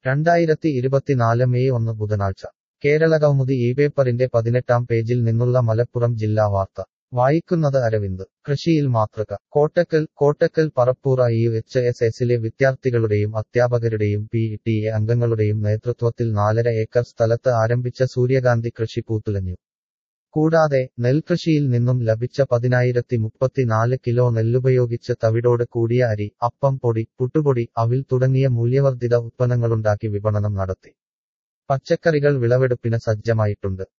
രണ്ടായിരത്തി ഇരുപത്തിനാല് മെയ് ഒന്ന് ബുധനാഴ്ച കേരളകൗമുദി ഈ പേപ്പറിന്റെ പതിനെട്ടാം പേജിൽ നിന്നുള്ള മലപ്പുറം ജില്ലാ വാർത്ത വായിക്കുന്നത് അരവിന്ദ് കൃഷിയിൽ മാതൃക Kottakkal Kottakkal Parappur I U H S എസിലെ വിദ്യാർത്ഥികളുടെയും അധ്യാപകരുടെയും പി ടി എ അംഗങ്ങളുടെയും നേതൃത്വത്തിൽ നാലര ഏക്കർ സ്ഥലത്ത് ആരംഭിച്ച സൂര്യകാന്തി കൃഷി പൂത്തുലഞ്ഞു കൂടാതെ നെൽകൃഷിയിൽ നിന്നും ലഭിച്ച പതിനായിരത്തി മുപ്പത്തിനാല് കിലോ നെല്ലുപയോഗിച്ച് തവിടോട് കൂടിയ അരി അപ്പം പൊടി പുട്ടുപൊടി അവിൽ തുടങ്ങിയ മൂല്യവർദ്ധിത ഉത്പന്നങ്ങളുണ്ടാക്കി വിപണനം നടത്തി പച്ചക്കറികൾ വിളവെടുപ്പിന് സജ്ജമായിട്ടുണ്ട്